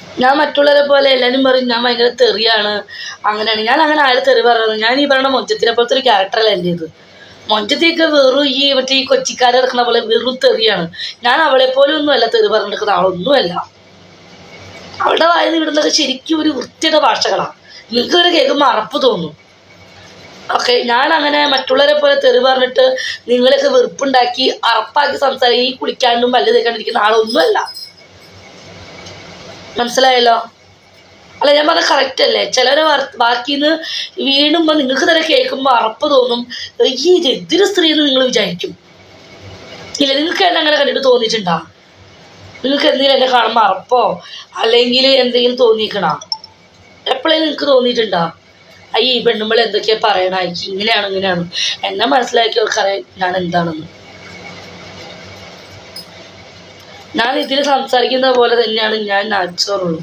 ഞാൻ മറ്റുള്ളവരെ പോലെ എല്ലാവരും പറയും ഞാൻ ഭയങ്കര തെറിയാണ് അങ്ങനെയാണ് ഞാൻ അങ്ങനെ ആരും തെറി പറയുന്നത് ഞാൻ ഈ പറയുന്ന മൊഞ്ചത്തിനെ പോലത്തെ ഒരു ക്യാരക്ടറല്ല എൻ്റെ ഇത് മൊഞ്ചത്തിയൊക്കെ വെറും ഈ മറ്റേ ഈ കൊച്ചിക്കാരെ എടുക്കുന്ന പോലെ വെറും തെറിയാണ് ഞാൻ അവളെ പോലെ ഒന്നുമല്ല തെറി പറഞ്ഞെടുക്കുന്ന ആളൊന്നുമല്ല അവളുടെ വായന വിടുന്നതൊക്കെ ശരിക്കും ഒരു വൃത്തിയുടെ ഭാഷകളാണ് നിങ്ങൾക്ക് ഒരു കേൾക്കുമ്പോൾ അറപ്പ് തോന്നും ഓക്കെ ഞാൻ അങ്ങനെ മറ്റുള്ളവരെ പോലെ തെറി പറഞ്ഞിട്ട് നിങ്ങളെയൊക്കെ വെറുപ്പുണ്ടാക്കി അറപ്പാക്കി സംസാരിക്കും ഈ കുളിക്കാണ്ടും പല്ല് തേക്കാണ്ടിരിക്കുന്ന ആളൊന്നുമല്ല മനസ്സിലായല്ലോ അല്ല ഞാൻ പറഞ്ഞ കറക്റ്റ് അല്ലേ ചിലരെ ബാക്കിന്ന് വീണുമ്പോൾ നിങ്ങൾക്ക് തന്നെ കേൾക്കുമ്പോൾ അറപ്പ് തോന്നും ഈ ഇത് എന്തൊരു സ്ത്രീ എന്ന് നിങ്ങൾ വിചാരിക്കും ഇല്ല നിങ്ങൾക്ക് എന്നെ അങ്ങനെ കണ്ടിട്ട് തോന്നിയിട്ടുണ്ടോ നിങ്ങൾക്ക് എന്തെങ്കിലും എന്നെ കാണുമ്പോൾ അറപ്പോ അല്ലെങ്കിൽ എന്തെങ്കിലും തോന്നിക്കണോ എപ്പോഴേലും നിങ്ങൾക്ക് തോന്നിയിട്ടുണ്ടോ അയ്യ ഈ പെണ്ണുമ്പോൾ എന്തൊക്കെയാ പറയണ എനിക്ക് ഇങ്ങനെയാണ് ഇങ്ങനെയാണ് എന്നെ മനസ്സിലാക്കിയവർക്കറിയാം ഞാൻ എന്താണെന്ന് ഞാൻ ഇതിൽ സംസാരിക്കുന്ന പോലെ തന്നെയാണ് ഞാൻ നാച്ചുറുള്ളൂ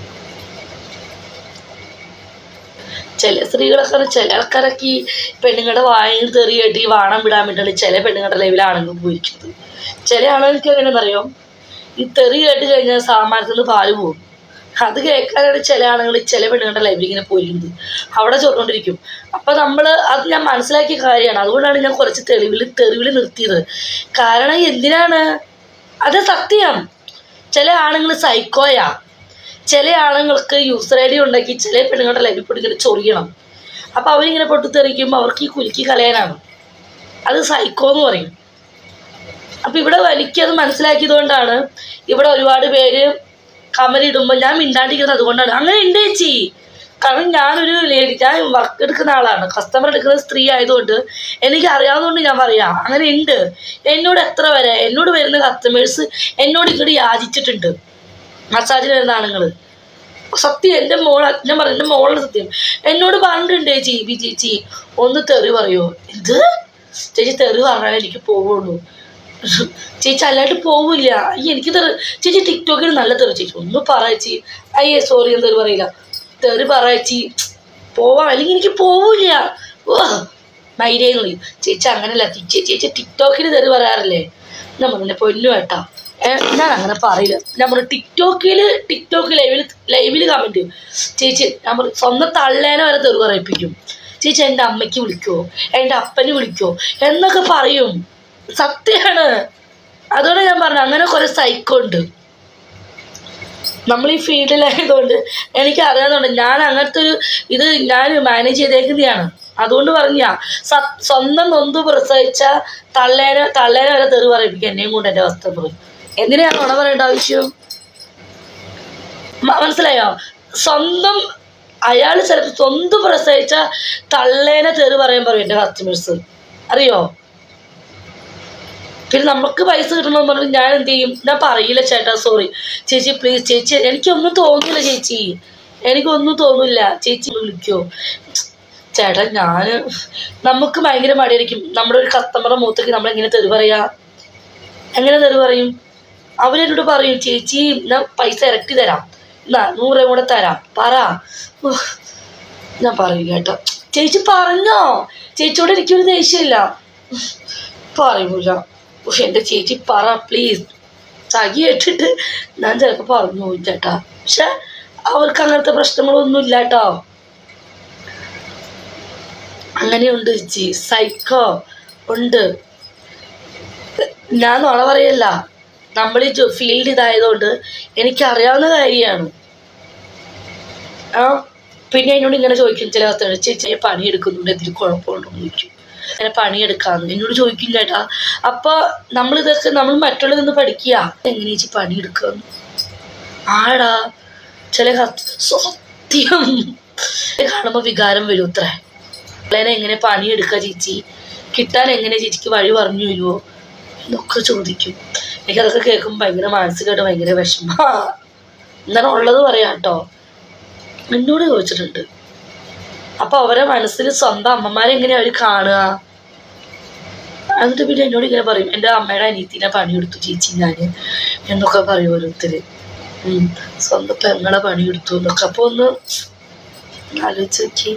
ചില സ്ത്രീകളൊക്കെ പറഞ്ഞാ ചില ആൾക്കാരൊക്കെ ഈ പെണ്ണുങ്ങളുടെ വായിൽ തെറി കേട്ട് ഈ വാണം വിടാൻ വേണ്ടിയാണ് ചില പെണ്ണുങ്ങളുടെ ലൈവിലാണെങ്കിൽ പോയിരിക്കുന്നത് ചില ആളുകൾക്ക് എങ്ങനെയെന്നറിയോ ഈ തെറി കേട്ട് കഴിഞ്ഞാൽ സാമാനത്തിൽ നിന്ന് പാല് പോകും അത് കേൾക്കാനാണ് ചില ആളുകൾ ചില പെണ്ണുങ്ങളുടെ ലൈവിൽ ഇങ്ങനെ പോയിരുന്നത് അവിടെ ചോദിക്കൊണ്ടിരിക്കും അപ്പം നമ്മൾ അത് ഞാൻ മനസ്സിലാക്കിയ കാര്യമാണ് അതുകൊണ്ടാണ് ഞാൻ കുറച്ച് തെളിവിൽ തെറിവിൽ നിർത്തിയത് കാരണം എന്തിനാണ് അത് സത്യം ചില ആണുങ്ങൾ സൈക്കോയാ ചില ആണുങ്ങൾക്ക് യൂസർ ഐ ഡി ഉണ്ടാക്കി ചില പെണ്ണുങ്ങളുടെ ലൈവിൽ പോയിട്ട് ഇങ്ങനെ ചൊറിയണം അപ്പോൾ അവരിങ്ങനെ പൊട്ടിത്തെറിക്കുമ്പോൾ അവർക്ക് ഈ കുലുക്കി കളയാനാണ് അത് സൈക്കോ എന്ന് പറയും അപ്പം ഇവിടെ എനിക്കത് മനസ്സിലാക്കിയത് കൊണ്ടാണ് ഇവിടെ ഒരുപാട് പേര് കമലിടുമ്പോൾ ഞാൻ മിണ്ടാണ്ടിരിക്കുന്നത് അതുകൊണ്ടാണ് അങ്ങനെ ഉണ്ട് ചേച്ചി കാരണം ഞാനൊരു ലേഡി ഞാൻ വർക്ക് എടുക്കുന്ന ആളാണ് കസ്റ്റമർ എടുക്കുന്ന സ്ത്രീ ആയതുകൊണ്ട് എനിക്ക് അറിയാവുന്നതുകൊണ്ട് ഞാൻ പറയാം അങ്ങനെ ഉണ്ട് എന്നോട് എത്ര വരെ എന്നോട് വരുന്ന കസ്റ്റമേഴ്സ് എന്നോട് ഇങ്ങോട്ട് യാചിച്ചിട്ടുണ്ട് മസാജിന് വരുന്ന ആണുങ്ങൾ സത്യം എൻ്റെ മോൾ ഞാൻ പറഞ്ഞു എൻ്റെ മോളുടെ സത്യം എന്നോട് പറഞ്ഞിട്ടുണ്ട് ചേച്ചി ബി ചേച്ചി ഒന്ന് തെറി പറയുമോ ഇത് ചേച്ചി തെറി പറഞ്ഞാലേ എനിക്ക് പോവുള്ളൂ ചേച്ചി അല്ലാണ്ട് പോവില്ല അയ്യ എനിക്ക് തെറി ചേച്ചി ടിക്ടോക്കിൽ നല്ല തെറി ചേച്ചി ഒന്ന് പറ ചേച്ചി അയ്യേ സോറി ഞാൻ തെറി പറയില്ല തെറി പറ ചേച്ചി പോവാം അല്ലെങ്കിൽ എനിക്ക് പോവില്ല ഓ മൈരേന്ന് പറയും ചേച്ചി അങ്ങനെയല്ല ചേച്ചി ചേച്ചി ടിക്ടോക്കിൽ തെറി പറയാറില്ലേ ഞാൻ പറഞ്ഞ പൊന്നു കേട്ടാ ഏ, ഞാൻ അങ്ങനെ പറയില്ല ഞാൻ പറഞ്ഞു ടിക്ടോക്കിൽ ടിക്ടോക്ക് ലൈവിൽ ലൈവിൽ കമൻറ്റ് ചേച്ചി ഞാൻ പറഞ്ഞു സ്വന്തം തള്ളേനെ വരെ തെറി പറയിപ്പിക്കും ചേച്ചി എൻ്റെ അമ്മയ്ക്ക് വിളിക്കുമോ എൻ്റെ അപ്പന് വിളിക്കുമോ എന്നൊക്കെ പറയും സത്യമാണ് അതുകൊണ്ട് ഞാൻ പറഞ്ഞു അങ്ങനെ കുറെ സൈക്കോ ഉണ്ട് നമ്മൾ ഈ ഫീൽഡിലായതുകൊണ്ട് എനിക്ക് അറിയാവുന്നതുകൊണ്ട് ഞാൻ അങ്ങനത്തെ ഒരു ഇത് ഞാൻ മാനേജ് ചെയ്തേക്കുന്നതാണ് അതുകൊണ്ട് പറഞ്ഞ സ്വന്തം നൊന്ത് പ്രസവിച്ച തള്ളേനെ തള്ളേനെ വരെ തെറി പറയിപ്പിക്കുക എന്നെയും കൊണ്ട് എൻ്റെ അവസ്ഥ പോയി എന്തിനാണ് നുണ പറയേണ്ട ആവശ്യം മ- മനസ്സിലായോ സ്വന്തം അയാൾ ചിലപ്പോൾ സ്വന്തം പ്രസവിച്ച തള്ളേനെ തെറി പറയാൻ പറയും എൻ്റെ കസ്റ്റമേഴ്സ് അറിയോ പിന്നെ നമുക്ക് പൈസ കിട്ടണമെന്ന് പറഞ്ഞിട്ട് ഞാൻ എന്ത് ചെയ്യും ഞാൻ പറയില്ല ചേട്ടാ സോറി ചേച്ചി പ്ലീസ് ചേച്ചി എനിക്കൊന്നും തോന്നില്ല ചേച്ചി എനിക്കൊന്നും തോന്നില്ല ചേച്ചി ഒന്ന് വിളിക്കോ ചേട്ടാ ഞാൻ നമുക്ക് ഭയങ്കര മടിയായിരിക്കും നമ്മുടെ ഒരു കസ്റ്റമറുടെ മുഖത്തേക്ക് നമ്മൾ എങ്ങനെ തെറി പറയാ എങ്ങനെ തെറി പറയും അവരെന്നോട് പറയും ചേച്ചി ഞാൻ പൈസ ഇരട്ടി തരാം എന്നാ നൂറ് കൂടെ തരാം പറ ഉഫ്. ഞാൻ പറയും കേട്ടോ ചേച്ചി പറഞ്ഞോ ചേച്ചിയോട് എനിക്കൊരു ദേഷ്യമില്ല പറയൂല പക്ഷെ എൻ്റെ ചേച്ചി പറ പ്ലീസ് ചകി ഇട്ടിട്ട് ഞാൻ ചിലപ്പോൾ പറഞ്ഞു പോയി ചേട്ടാ പക്ഷെ അവർക്ക് അങ്ങനത്തെ പ്രശ്നങ്ങളൊന്നും ഇല്ല കേട്ടോ അങ്ങനെയുണ്ട് ചേച്ചി സൈക്കോ ഉണ്ട് ഞാൻ നുണ പറയല്ല നമ്മൾ ഈ ഫീൽഡ് ഇതായതുകൊണ്ട് എനിക്കറിയാവുന്ന കാര്യമാണ് ആ പിന്നെ എന്നോട് ഇങ്ങനെ ചോദിക്കും ചില കത്തുകൾ ചേച്ചി പണി എടുക്കുന്നുണ്ട് എന്തെങ്കിലും കുഴപ്പമുണ്ടോ എന്ന് ചോദിക്കും അങ്ങനെ പണിയെടുക്കാന്ന് എന്നോട് ചോദിക്കും ചേട്ടാ അപ്പൊ നമ്മൾ ഇതൊക്കെ നമ്മൾ മറ്റുള്ളതിൽ നിന്ന് പഠിക്കുക എങ്ങനെ ചേച്ചി പണിയെടുക്കാന്ന് ആടാ ചില കത്ത് സത്യം കാണുമ്പോൾ വികാരം വരും അത്രേ പിള്ളേനെ എങ്ങനെ പണിയെടുക്കുക ചേച്ചി കിട്ടാൻ എങ്ങനെ ചേച്ചിക്ക് വഴി പറഞ്ഞു തരുമോ എന്നൊക്കെ ചോദിക്കും എനിക്കതൊക്കെ കേൾക്കുമ്പോൾ ഭയങ്കര മാനസികമായിട്ട് ഭയങ്കര വിഷമ എന്താണ് ഉള്ളത് പറയാം കേട്ടോ എന്നോട് ചോദിച്ചിട്ടുണ്ട് അപ്പൊ അവരെ മനസ്സിൽ സ്വന്തം അമ്മമാരെ എങ്ങനെയാ അവർ കാണുക എന്നിട്ട് പിന്നെ എന്നോട് ഇങ്ങനെ പറയും എൻ്റെ അമ്മയുടെ അനിയത്തിനെ പണിയെടുത്തു ചേച്ചി ഞാൻ എന്നൊക്കെ പറയും ഓരോരുത്തര് ഉം. സ്വന്തം പെങ്ങളെ പണിയെടുത്തു എന്നൊക്കെ അപ്പൊ ഒന്ന് ആലോചിച്ച് നോക്കി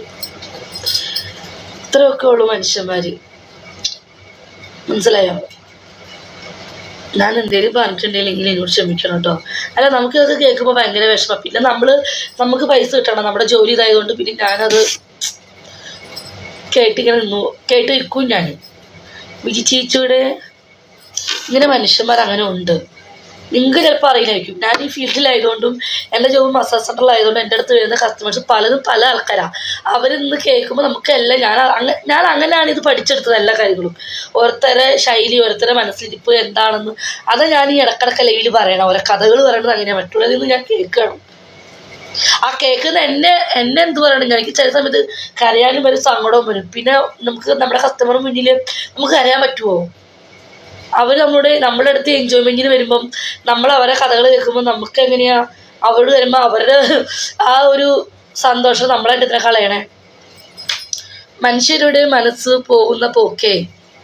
ഇത്രയൊക്കെ ഉള്ളു മനുഷ്യന്മാര് മനസ്സിലായോ ഞാൻ എന്തേലും പറഞ്ഞിട്ടുണ്ടെങ്കിൽ എന്നോട് ക്ഷമിക്കണം കേട്ടോ അല്ല നമുക്കിതൊക്കെ കേൾക്കുമ്പോൾ ഭയങ്കര വിഷമം പിന്നെ നമ്മൾ നമുക്ക് പൈസ കിട്ടണം നമ്മുടെ ജോലി ഇതായതുകൊണ്ട് പിന്നെ ഞാനത് കേട്ടിങ്ങനെ നിന്നു കേട്ട് നിൽക്കും ഞാൻ വിജി ചേച്ചിയുടെ ഇങ്ങനെ മനുഷ്യന്മാർ അങ്ങനെ ഉണ്ട് നിങ്ങൾക്ക് ചിലപ്പോൾ അറിയില്ലായിരിക്കും ഞാൻ ഈ ഫീൽഡിലായതുകൊണ്ടും എൻ്റെ ജോബ് മസാജ് സെൻ്ററിലായതുകൊണ്ടും എൻ്റെ അടുത്ത് വരുന്ന കസ്റ്റമേഴ്സ് പലതും പല ആൾക്കാരാണ് അവരിന്ന് കേൾക്കുമ്പോൾ നമുക്കെല്ലാം ഞാൻ അങ്ങ ഞാൻ അങ്ങനെയാണ് ഇത് പഠിച്ചെടുത്തത് എല്ലാ കാര്യങ്ങളും ഓരോരുത്തരെ ശൈലി ഓരോരുത്തരെ മനസ്സിലിരിപ്പ് എന്താണെന്ന് അതാ ഞാൻ ഈ ഇടക്കിടക്ക് ലൈവിൽ പറയണം ഓരോ കഥകൾ പറയണത് അങ്ങനെയാണ് മറ്റുള്ളതിൽ നിന്ന് ഞാൻ കേൾക്കണം ആ കേൾക്കുന്ന എന്നെ എന്നെ എന്ത് പറയണം ഞാൻ എനിക്ക് ചില സമയത്ത് കരയാനും വരും സങ്കടവും വരും പിന്നെ നമുക്ക് നമ്മുടെ കസ്റ്റമർ മുന്നിൽ നമുക്ക് കരയാൻ പറ്റുമോ അവർ നമ്മുടെ നമ്മുടെ അടുത്ത് എൻജോയ്മെന്റിന് വരുമ്പം നമ്മൾ അവരെ കഥകൾ കേൾക്കുമ്പോൾ നമുക്ക് എങ്ങനെയാ അവരോട് വരുമ്പോൾ അവരുടെ ആ ഒരു സന്തോഷം നമ്മളായിട്ട് ഇത്ര കളയണേ മനുഷ്യരുടെ മനസ്സ് പോകുന്ന പോക്കേ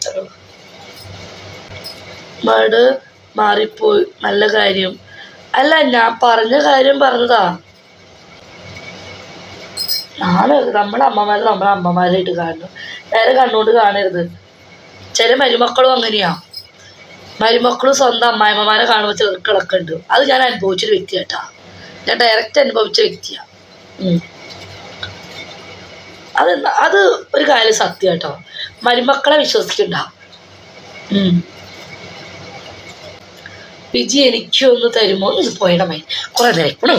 മട് മാറിപ്പോയി നല്ല കാര്യം അല്ല ഞാൻ പറഞ്ഞ കാര്യം പറഞ്ഞതാ ആണ് നമ്മുടെ അമ്മമാരെ നമ്മളെ അമ്മമാരായിട്ട് കാണണം നേരെ കണ്ണുകൊണ്ട് കാണരുത് ചില മരുമക്കളും അങ്ങനെയാ മരുമക്കളും സ്വന്തം അമ്മായിമ്മമാരെ കാണുമ്പോൾ ചെറുക്കളൊക്കെ ഉണ്ട് അത് ഞാൻ അനുഭവിച്ചൊരു വ്യക്തിയാട്ടാ ഞാൻ ഡയറക്റ്റ് അനുഭവിച്ച വ്യക്തിയാ ഉം. അത് ന- അത് ഒരു കാര്യം സത്യം കേട്ടോ മരുമക്കളെ വിശ്വസിക്കണ്ട ഉം. വിജി എനിക്കൊന്ന് തരുമോ ഇത് പോയിടമേ കുറെ നേരം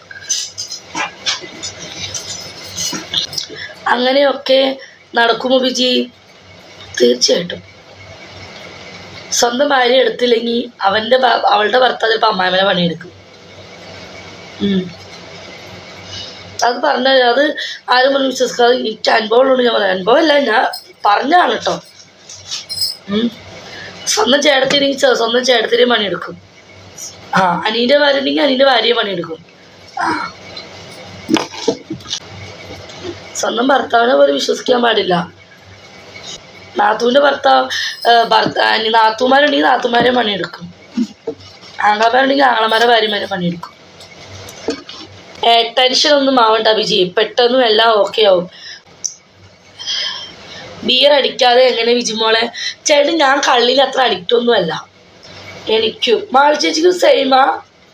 അങ്ങനെയൊക്കെ നടക്കുമോ വിജി തീർച്ചയായിട്ടും സ്വന്തം ഭാര്യ എടുത്തില്ലെങ്കിൽ അവന്റെ ഭ- അവളുടെ ഭർത്താവ് ചിലപ്പോൾ അമ്മായിമനെ പണിയെടുക്കും ഉം. അത് പറഞ്ഞ അത് ആരും ഒന്നും വിശ്വസിക്കാതെ എനിക്ക് അനുഭവമുള്ളതുകൊണ്ട് ഞാൻ പറയാം അനുഭവമല്ല ഞാൻ പറഞ്ഞാണ് കേട്ടോ ഉം. സ്വന്തം ചേട്ടത്തിനെങ്കിൽ ചെ- സ്വന്തം ചേട്ടത്തിനെ പണിയെടുക്കും ആ അനീൻ്റെ ഭാര്യ ഉണ്ടെങ്കിൽ അനീൻ്റെ ഭാര്യയെ പണിയെടുക്കും ആ സ്വന്തം ഭർത്താവിനെ പോലും വിശ്വസിക്കാൻ പാടില്ല നാത്തൂൻ്റെ ഭർത്താവ് ഏഹ് ഭർത്ത അനി- നാത്തൂമാരുണ്ടെങ്കിൽ നാത്തൂമാരെ പണിയെടുക്കും ആങ്ങളമാരുണ്ടെങ്കിൽ ആങ്ങളമാരെ ഭാര്യമാരെ പണിയെടുക്കും ടെൻഷൻ ഒന്നും ആവണ്ട വിജി പെട്ടെന്നും എല്ലാം ഓക്കെ ആവും ബിയർ അടിക്കാതെ എങ്ങനെ വിജിമോളെ ചേട്ടൻ ഞാൻ കള്ളിന് അത്ര അഡിക്റ്റ് ഒന്നും അല്ല എനിക്കും മാളി ചേച്ചിക്കും സെയിമാ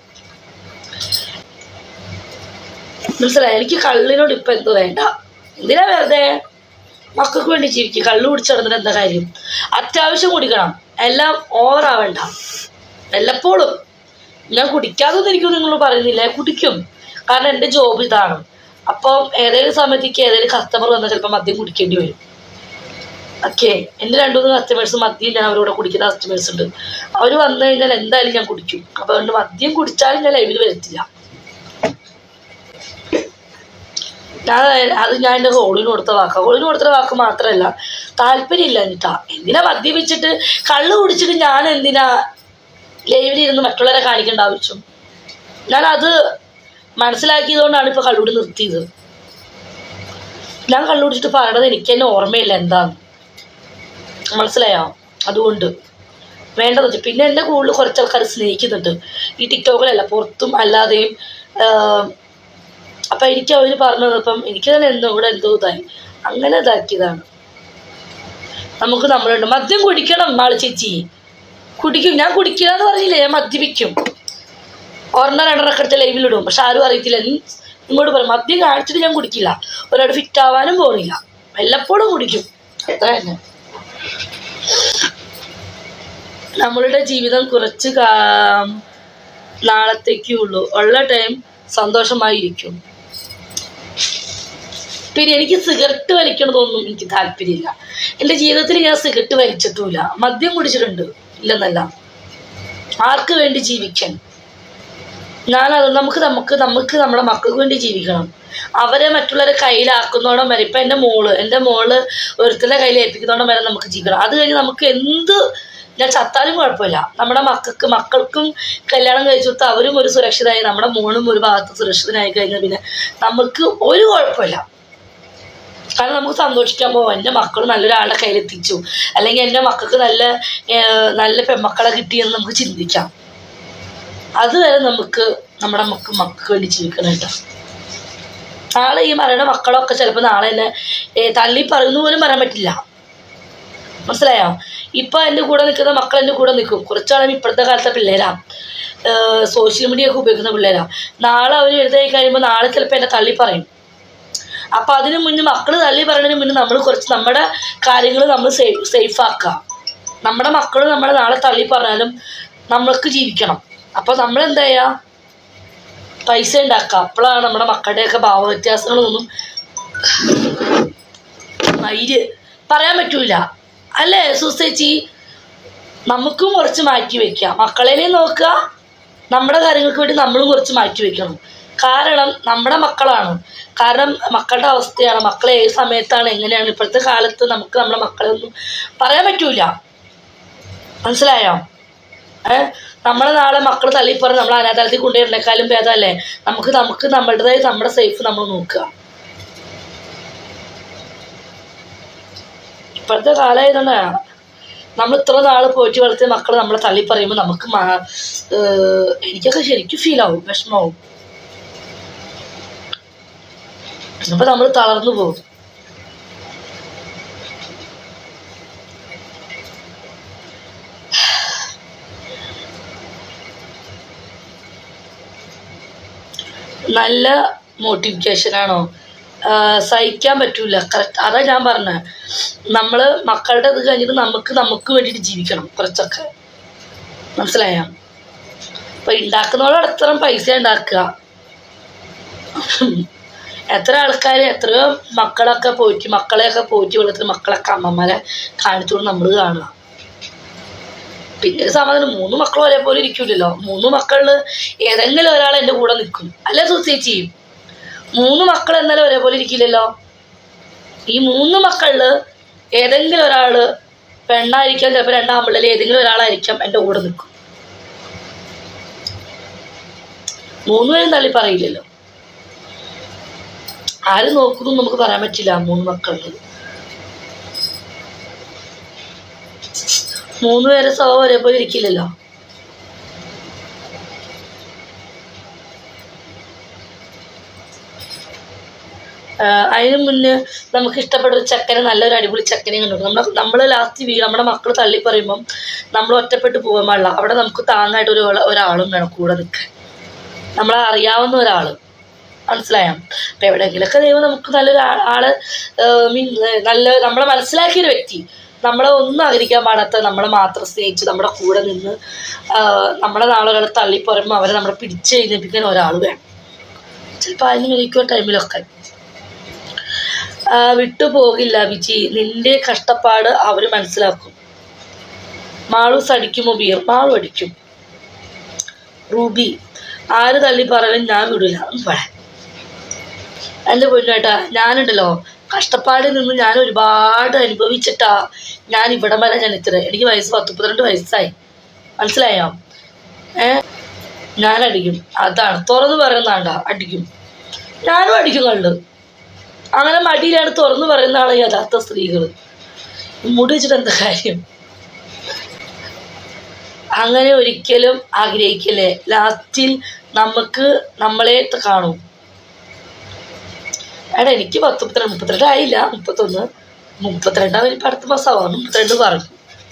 മനസ്സിലായി എനിക്ക് കള്ളിനോട് ഇപ്പൊ എന്തോ വേണ്ട എന്തിനാ വെറുതെ മക്കൾക്ക് വേണ്ടി ജീവിക്കും കള്ളു കുടിച്ച് നടന്നിട്ട് എന്താ കാര്യം അത്യാവശ്യം കുടിക്കണം എല്ലാം ഓവർ ആവണ്ട വല്ലപ്പോഴും ഞാൻ കുടിക്കാതൊന്നും എനിക്ക് നിങ്ങൾ പറയുന്നില്ല ഞാൻ കുടിക്കും കാരണം എൻ്റെ ജോബ് ഇതാണ് അപ്പം ഏതെങ്കിലും സമയത്തേക്ക് ഏതെങ്കിലും കസ്റ്റമർ വന്നാൽ ചിലപ്പോൾ മദ്യം കുടിക്കേണ്ടി വരും ഓക്കെ എൻ്റെ രണ്ടു മൂന്ന് കസ്റ്റമേഴ്സ് മദ്യം ഞാൻ അവരോട് കുടിക്കുന്ന കസ്റ്റമേഴ്സ് ഉണ്ട് അവർ വന്നു കഴിഞ്ഞാൽ എന്തായാലും ഞാൻ കുടിക്കും അപ്പോൾ അതുകൊണ്ട് മദ്യം കുടിച്ചാലും ഞാൻ ലൈവിൽ വരത്തില്ല ഞാൻ അത് ഞാൻ എൻ്റെ ഹോളിന് കൊടുത്ത വാക്കാണ് ഹോളിന് കൊടുത്ത വാക്ക് മാത്രമല്ല താല്പര്യമില്ല എന്നിട്ടാ എന്തിനാ മദ്യപിച്ചിട്ട് കള്ള് കുടിച്ചിട്ട് ഞാൻ എന്തിനാ ലൈവിലിരുന്ന് മറ്റുള്ളവരെ കാണിക്കേണ്ട ആവശ്യം ഞാൻ അത് മനസ്സിലാക്കിയതുകൊണ്ടാണ് ഇപ്പോൾ കള്ളുകൂടി നിർത്തിയത് ഞാൻ കള്ളുകുടിച്ചിട്ട് പറയണത് എനിക്ക് തന്നെ ഓർമ്മയില്ല എന്താന്ന് മനസ്സിലായോ അതുകൊണ്ട് വേണ്ടത് വെച്ചു പിന്നെ എന്നെ കൂടുതൽ കുറച്ച് ആൾക്കാർ സ്നേഹിക്കുന്നുണ്ട് ഈ ടിക്ടോക്കിലല്ല പുറത്തും അല്ലാതെയും ആഹ്, അപ്പം എനിക്ക് അവർ പറഞ്ഞു തന്നപ്പം എനിക്ക് തന്നെ എന്തോ കൂടെ എന്തോ ഇതായി അങ്ങനെ ഇതാക്കിയതാണ് നമുക്ക് നമ്മളുണ്ട് മദ്യം കുടിക്കണം മാള് ചേച്ചി കുടിക്കും ഞാൻ കുടിക്കില്ല എന്ന് പറഞ്ഞില്ലേ ഞാൻ മദ്യപിക്കും ഒരെണ്ണം രണ്ടെണ്ണമൊക്കെ എടുത്ത് ലൈവിലിടും പക്ഷെ ആരും അറിയത്തില്ല നീ ഇങ്ങോട്ട് പറയും മദ്യം കാണിച്ചിട്ട് ഞാൻ കുടിക്കില്ല ഒരാട് ഫിറ്റ് ആവാനും പോണില്ല വല്ലപ്പോഴും കുടിക്കും അത്ര തന്നെ നമ്മളുടെ ജീവിതം കുറച്ച് കാ- നാളത്തേക്കേ ഉള്ളൂ ഉള്ള ടൈം സന്തോഷമായിരിക്കും പിന്നെ എനിക്ക് സിഗരറ്റ് വലിക്കണതൊന്നും എനിക്ക് താല്പര്യമില്ല എൻ്റെ ജീവിതത്തിൽ ഞാൻ സിഗരറ്റ് വലിച്ചിട്ടുമില്ല മദ്യം കുടിച്ചിട്ടുണ്ട് ഇല്ലെന്നല്ല ആർക്ക് വേണ്ടി ജീവിക്കാൻ ഞാനത് നമുക്ക് നമുക്ക് നമുക്ക് നമ്മുടെ മക്കൾക്ക് വേണ്ടി ജീവിക്കണം അവരെ മറ്റുള്ളവരെ കയ്യിലാക്കുന്നോടം വരെ ഇപ്പം എൻ്റെ മോള് എൻ്റെ മോള് ഒരുത്തരുടെ കയ്യിൽ ഏൽപ്പിക്കുന്നോടം വരെ നമുക്ക് ജീവിക്കണം അത് കഴിഞ്ഞ് നമുക്ക് എന്ത് ഞാൻ ചത്താലും കുഴപ്പമില്ല നമ്മുടെ മക്കൾക്ക് മക്കൾക്കും കല്യാണം കഴിച്ചു കൊടുത്ത് അവരും ഒരു സുരക്ഷിതമായി നമ്മുടെ മോളും ഒരു ഭാഗത്ത് സുരക്ഷിതനായി കഴിഞ്ഞാൽ പിന്നെ നമുക്ക് ഒരു കുഴപ്പമില്ല കാരണം നമുക്ക് സന്തോഷിക്കാൻ പോവാം എൻ്റെ മക്കൾ നല്ലൊരാളുടെ കയ്യിലെത്തിച്ചു അല്ലെങ്കിൽ എൻ്റെ മക്കൾക്ക് നല്ല ഏഹ്, നല്ല പെൺമക്കളെ കിട്ടിയെന്ന് നമുക്ക് ചിന്തിക്കാം അതുവരെ നമുക്ക് നമ്മുടെ മക്ക മക്കൾക്ക് വേണ്ടി ജീവിക്കണം കേട്ടോ നാളെ ഈ പറയുന്ന മക്കളൊക്കെ ചിലപ്പോൾ നാളെ തന്നെ ഏ, തള്ളി പറയുന്നു പോലും പറയാൻ പറ്റില്ല മനസ്സിലായോ ഇപ്പം എൻ്റെ കൂടെ നിൽക്കുന്ന മക്കൾ എൻ്റെ കൂടെ നിൽക്കും കുറച്ചാളും ഇപ്പോഴത്തെ കാലത്തെ പിള്ളേരാ സോഷ്യൽ മീഡിയ ഒക്കെ ഉപയോഗിക്കുന്ന പിള്ളേരാ നാളെ അവർ എഴുതായി കഴിയുമ്പോൾ നാളെ ചിലപ്പോൾ എന്നെ തള്ളി പറയും അപ്പം അതിന് മുന്നേ മക്കൾ തള്ളി പറയുന്നതിന് മുന്നേ നമ്മൾ കുറച്ച് നമ്മുടെ കാര്യങ്ങൾ നമ്മൾ സേഫ് സേഫ് ആക്കുക നമ്മുടെ മക്കൾ നമ്മളെ നാളെ തള്ളി പറഞ്ഞാലും നമ്മൾക്ക് ജീവിക്കണം അപ്പോൾ നമ്മൾ എന്താ ചെയ്യുക പൈസ ഉണ്ടാക്കുക അപ്പോഴാണ് നമ്മുടെ മക്കളുടെയൊക്കെ ഭാവവ്യത്യാസങ്ങളൊന്നും മയില് പറയാൻ പറ്റൂല അല്ലേ സുസേച്ചി നമുക്കും കുറച്ച് മാറ്റി വെക്കാം മക്കളെയും നോക്കുക നമ്മുടെ കാര്യങ്ങൾക്ക് വേണ്ടി നമ്മളും കുറച്ച് മാറ്റി വെക്കണം കാരണം നമ്മുടെ മക്കളാണ് കാരണം മക്കളുടെ അവസ്ഥയാണ് മക്കളെ ഏത് സമയത്താണ് എങ്ങനെയാണ് ഇപ്പോഴത്തെ കാലത്ത് നമുക്ക് നമ്മുടെ മക്കളെ ഒന്നും പറയാൻ പറ്റൂല മനസ്സിലായോ ഏ നമ്മളെ നാളെ മക്കൾ തള്ളിപ്പറഞ്ഞ് നമ്മൾ അനാഥാലത്തിൽ കൊണ്ടുപോയിരുന്നേക്കാളും ഭേദമല്ലേ നമുക്ക് നമുക്ക് നമ്മുടേതായ നമ്മുടെ സേഫ് നമ്മൾ നോക്കുക ഇപ്പോഴത്തെ കാലമായതുകൊണ്ടാണ് നമ്മൾ ഇത്ര നാൾ പോയിട്ട് വളർത്തിയ മക്കൾ നമ്മളെ തള്ളി പറയുമ്പോൾ നമുക്ക് മാ- ഏഹ് എനിക്കൊക്കെ ശരിക്കും ഫീൽ ആവും വിഷമാവും അപ്പൊ നമ്മൾ തളർന്നു പോകും നല്ല മോട്ടിഫിക്കേഷനാണോ സഹിക്കാൻ പറ്റൂല കറക്റ്റ് അതാ ഞാൻ പറഞ്ഞത് നമ്മൾ മക്കളുടെ ഇത് കഴിഞ്ഞിട്ട് നമുക്ക് നമുക്ക് വേണ്ടിയിട്ട് ജീവിക്കണം കുറച്ചൊക്കെ മനസ്സിലായോ അപ്പൊ ഉണ്ടാക്കുന്നവരോട് എത്ര പൈസ ഉണ്ടാക്കുക എത്ര ആൾക്കാർ എത്രയോ മക്കളൊക്കെ പോയിട്ട് മക്കളെയൊക്കെ പോയിട്ട് വളർത്തുന്ന മക്കളൊക്കെ അമ്മമാരെ കാണിച്ചുകൊണ്ട് നമ്മൾ കാണുക പിന്നെ ഒരു സമാധാനം മൂന്ന് മക്കളും ഒരേപോലെ ഇരിക്കൂലല്ലോ മൂന്ന് മക്കളിൽ ഏതെങ്കിലും ഒരാൾ എൻ്റെ കൂടെ നിൽക്കും അല്ലേ സുസേച്ചി മൂന്ന് മക്കൾ എന്നാലും ഒരേപോലെ ഇരിക്കില്ലല്ലോ ഈ മൂന്ന് മക്കളിൽ ഏതെങ്കിലും ഒരാൾ പെണ്ണായിരിക്കാം ചിലപ്പോൾ രണ്ടാമ്പിള്ളേർ ഏതെങ്കിലും ഒരാളായിരിക്കാം എൻ്റെ കൂടെ നിൽക്കും മൂന്നുപേരും തള്ളി പറയില്ലല്ലോ ആര് നോക്കുന്നു നമുക്ക് പറയാൻ പറ്റില്ല മൂന്ന് മക്കളിൽ മൂന്ന് പേരെ സ്വഭാവം ഒരേപോലെ ഇരിക്കില്ലല്ലോ ആഹ് അതിന് മുന്നേ നമുക്ക് ഇഷ്ടപ്പെട്ട ഒരു ചെക്കനെ നല്ലൊരു അടിപൊളി ചെക്കനെ കണ്ടു നമ്മൾ നമ്മൾ ലാസ്റ്റ് വീ നമ്മുടെ മക്കൾ തള്ളി പറയുമ്പം നമ്മൾ ഒറ്റപ്പെട്ട് പോകാൻ പാടില്ല അവിടെ നമുക്ക് താങ്ങായിട്ട് ഒരു ഒരാളും വേണം കൂടെ നിൽക്കാൻ നമ്മളെ അറിയാവുന്ന ഒരാൾ മനസ്സിലായോ അപ്പം എവിടെയെങ്കിലുമൊക്കെ ദൈവം നമുക്ക് നല്ലൊരു ആ- ആള് മീൻ നല്ല നമ്മളെ മനസ്സിലാക്കിയൊരു വ്യക്തി നമ്മളെ ഒന്നും ആഗ്രഹിക്കാൻ പാടാത്ത നമ്മളെ മാത്രം സ്നേഹിച്ച് നമ്മുടെ കൂടെ നിന്ന് ആ, നമ്മളെ നാളെ ഒരാൾ തള്ളി പറയുമ്പോൾ അവരെ നമ്മളെ പിടിച്ച് എഴുന്നേൽപ്പിക്കാൻ ഒരാൾ വേണം ചിലപ്പോൾ അതിന് കഴിക്കുന്ന ടൈമിലൊക്കെ ആ, വിട്ടുപോകില്ല വിജി നിന്റെ കഷ്ടപ്പാട് അവർ മനസ്സിലാക്കും മാളൂസ് അടിക്കുമോ ബിയർ മാളു അടിക്കും റൂബി ആര് തള്ളി പറയാൻ ഞാൻ വിടില്ല പറയാൻ എൻ്റെ പൊന്നേട്ടാ ഞാനുണ്ടല്ലോ കഷ്ടപ്പാടിൽ നിന്ന് ഞാൻ ഒരുപാട് അനുഭവിച്ചിട്ടാ ഞാൻ ഇവിടം വരെ ഞാൻ ഇത്ര എനിക്ക് വയസ്സ് പത്ത് മുപ്പത്തിരണ്ട് വയസ്സായി മനസ്സിലായോ ഏ ഞാൻ അടിക്കും അതാണ് തുറന്നു പറയുന്നതാണ്ട അടിക്കും ഞാനും അടിക്കും കണ്ട് അങ്ങനെ മടിയിലാണ് തുറന്നു പറയുന്നതാണ് യഥാർത്ഥ സ്ത്രീകൾ മുടി വെച്ചിട്ട് എന്താ കാര്യം അങ്ങനെ ഒരിക്കലും ആഗ്രഹിക്കല്ലേ ലാസ്റ്റിൽ നമുക്ക് നമ്മളെ കാണും എടാ എനിക്ക് പത്ത് മുപ്പത്തിരണ്ട് മുപ്പത്തിരണ്ട് ആയില്ല മുപ്പത്തൊന്ന് മുപ്പത്തിരണ്ടാം ഇപ്പം അടുത്ത മാസമാവും മുപ്പത്തിരണ്ട് പറഞ്ഞു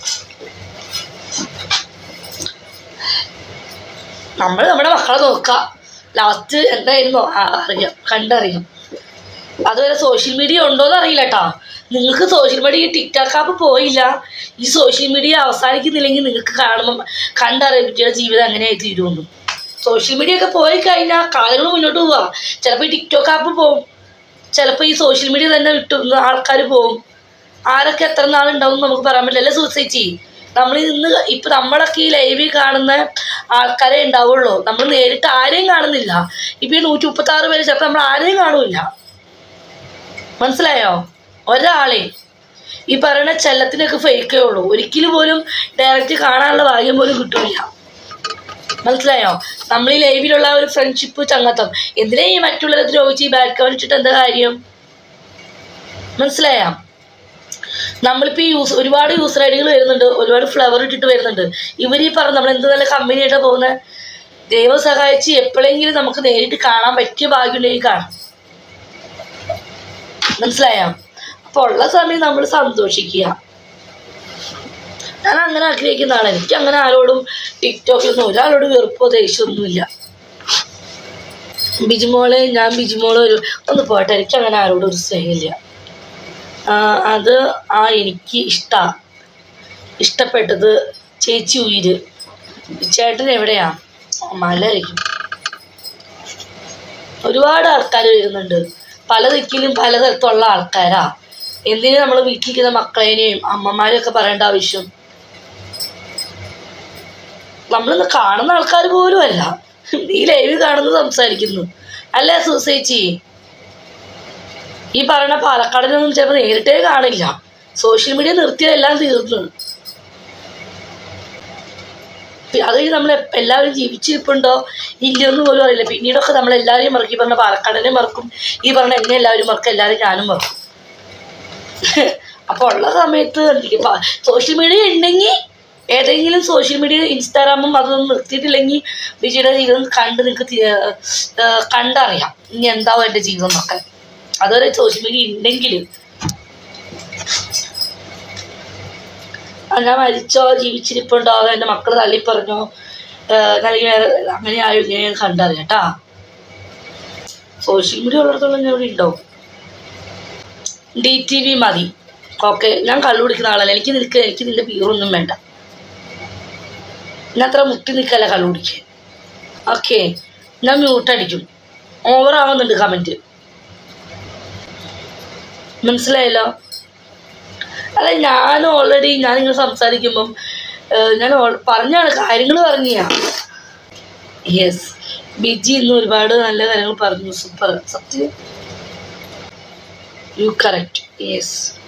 നമ്മൾ നമ്മുടെ മക്കളെ നോക്കുക ലാസ്റ്റ് എന്തായിരുന്നു ആ, അറിയാം കണ്ടറിയാം അതുവരെ സോഷ്യൽ മീഡിയ ഉണ്ടോയെന്ന് അറിയില്ല കേട്ടോ നിങ്ങൾക്ക് സോഷ്യൽ മീഡിയ ടിക്ടോക്ക് ആപ്പ് പോയില്ല ഈ സോഷ്യൽ മീഡിയ അവസാനിക്കുന്നില്ലെങ്കിൽ നിങ്ങൾക്ക് കാണുമ്പോൾ കണ്ടറിയാൻ പറ്റിയ ജീവിതം എങ്ങനെയായി തീരുമെന്ന് സോഷ്യൽ മീഡിയ ഒക്കെ പോയി കഴിഞ്ഞാൽ കാലങ്ങൾ മുന്നോട്ട് പോവാ ചിലപ്പോൾ ഈ ടിക്ടോക്ക് ആപ്പ് പോവും ചിലപ്പോൾ ഈ സോഷ്യൽ മീഡിയ തന്നെ വിട്ടു ആൾക്കാർ പോവും ആരൊക്കെ എത്ര നാളുണ്ടാവും നമുക്ക് പറയാൻ പറ്റില്ല അല്ലേ സൂസേച്ചി നമ്മൾ ഇന്ന് ഇപ്പം നമ്മളൊക്കെ ഈ ലൈവിൽ കാണുന്ന ആൾക്കാരെ ഉണ്ടാവുള്ളൂ നമ്മൾ നേരിട്ട് ആരെയും കാണുന്നില്ല ഇപ്പം ഈ നൂറ്റി മുപ്പത്തി ആറ് പേര് ചിലപ്പോൾ നമ്മൾ ആരെയും കാണൂല മനസ്സിലായോ ഒരാളെ ഈ പറയുന്ന ചെല്ലത്തിനൊക്കെ ഫേക്കേ ഉള്ളൂ ഒരിക്കലും പോലും ഡയറക്റ്റ് കാണാനുള്ള ഭാഗ്യം പോലും കിട്ടൂല മനസ്സിലായോ നമ്മൾ ഈ ലൈവിലുള്ള ഒരു ഫ്രണ്ട്ഷിപ്പ് ചങ്ങത്തം എന്തിനാ ഈ മറ്റുള്ളവരെ ദ്രോഹിച്ച് ഈ ബാഡ് കവർ ഇട്ടിട്ട് എന്താ കാര്യം മനസ്സിലായോ നമ്മളിപ്പോൾ ഈ യൂസ് ഒരുപാട് യൂസർ ഐ ഡികൾ വരുന്നുണ്ട് ഒരുപാട് ഫ്ലവർ ഇട്ടിട്ട് വരുന്നുണ്ട് ഇവർ ഈ പറഞ്ഞ നമ്മൾ എന്ത് നല്ല കമ്പനിയായിട്ടാണ് പോകുന്നത് ദൈവം സഹായിച്ച് എപ്പോഴെങ്കിലും നമുക്ക് നേരിട്ട് കാണാൻ പറ്റിയ ഭാഗ്യമുണ്ടെങ്കിൽ കാണാം മനസ്സിലായോ അപ്പോൾ ഉള്ള സമയം നമ്മൾ സന്തോഷിക്കുക ഞാൻ അങ്ങനെ ആഗ്രഹിക്കുന്ന ആളാണ് എനിക്ക് അങ്ങനെ ആരോടും ടിക്ടോക്കിലൊന്നും ഒരാളോട് വെറുപ്പോ ദേഷ്യമൊന്നുമില്ല ബിജുമോളെ ഞാൻ ബിജുമോളെ ഒരു ഒന്ന് പോട്ടെ എനിക്ക് അങ്ങനെ ആരോടും ഒരു സ്നേഹമില്ല ആ, അത് ആ എനിക്ക് ഇഷ്ടാ ഇഷ്ടപ്പെട്ടത് ചേച്ചി ഉയിര് ചേട്ടൻ എവിടെയാ മലയായിരിക്കും ഒരുപാട് ആൾക്കാർ വരുന്നുണ്ട് പല ദിക്കിലും പലതരത്തിലുള്ള ആൾക്കാരാ എന്തിനു നമ്മൾ വീട്ടിലിരിക്കുന്ന മക്കളേനെയും അമ്മമാരെയും ഒക്കെ പറയേണ്ട ആവശ്യം നമ്മളിന്ന് കാണുന്ന ആൾക്കാർ പോലും അല്ല ഈ ലൈവ് കാണുന്നു സംസാരിക്കുന്നു അല്ലേ സൂസേച്ചി ഈ പറയുന്ന പാലക്കാടിനൊന്നും ചിലപ്പോൾ നേരിട്ടേ കാണില്ല സോഷ്യൽ മീഡിയ നിർത്തിയതെല്ലാം തീർന്നു പി- അത് കഴിഞ്ഞ് നമ്മൾ എല്ലാവരും ജീവിച്ചിരിപ്പുണ്ടോ ഇല്ലയെന്ന് പോലും അറിയില്ല പിന്നീടൊക്കെ നമ്മൾ എല്ലാവരെയും മറക്കും ഈ പറഞ്ഞ പാലക്കാടിനെ മറക്കും ഈ പറഞ്ഞ എന്നെ എല്ലാവരും മറക്കും എല്ലാവരും ഞാനും മറക്കും അപ്പോൾ ഉള്ള സമയത്ത് സോഷ്യൽ മീഡിയ ഉണ്ടെങ്കിൽ ഏതെങ്കിലും സോഷ്യൽ മീഡിയ ഇൻസ്റ്റാഗ്രാമും അതൊന്നും നിർത്തിയിട്ടില്ലെങ്കിൽ വിജയുടെ ജീവിതം കണ്ട് നിങ്ങൾക്ക് തി- ഏർ കണ്ടറിയാം ഇനി എന്താവും എൻ്റെ ജീവിതം എന്നൊക്കെ അതുവരെ സോഷ്യൽ മീഡിയ ഉണ്ടെങ്കിൽ ആ, ഞാൻ മരിച്ചോ ജീവിച്ചിരിപ്പുണ്ടോ അതോ എൻ്റെ മക്കൾ തള്ളിപ്പറഞ്ഞോ അല്ലെങ്കിൽ വേറെ അങ്ങനെ ആയോ ഇങ്ങനെ കണ്ടറിയാം കേട്ടാ സോഷ്യൽ മീഡിയ ഉള്ളിടത്തോളം ഞാൻ ഇവിടെ ഉണ്ടാവും ഡി ടി വി മതി ഓക്കെ ഞാൻ കള്ളു കുടിക്കുന്ന ആളല്ല എനിക്ക് നിൽക്കുക എനിക്ക് നിന്റെ ബീറൊന്നും വേണ്ട ഞാൻ അത്ര മുട്ടി നിൽക്കല്ല കള്ളു കുടിക്കാൻ ഓക്കെ ഞാൻ മ്യൂട്ടടിക്കും ഓവർ ആവുന്നുണ്ട് കമൻറ്റ് മനസ്സിലായല്ലോ അല്ല ഞാൻ ഓൾറെഡി ഞാൻ നിങ്ങൾ സംസാരിക്കുമ്പം ഏഹ്, ഞാൻ ഓൾ- പറഞ്ഞാണ് കാര്യങ്ങൾ പറഞ്ഞാ യെസ് ബിജി ഇന്ന് ഒരുപാട് നല്ല കാര്യങ്ങൾ പറഞ്ഞു സൂപ്പർ സത്യം യു കറക്റ്റ് യെസ്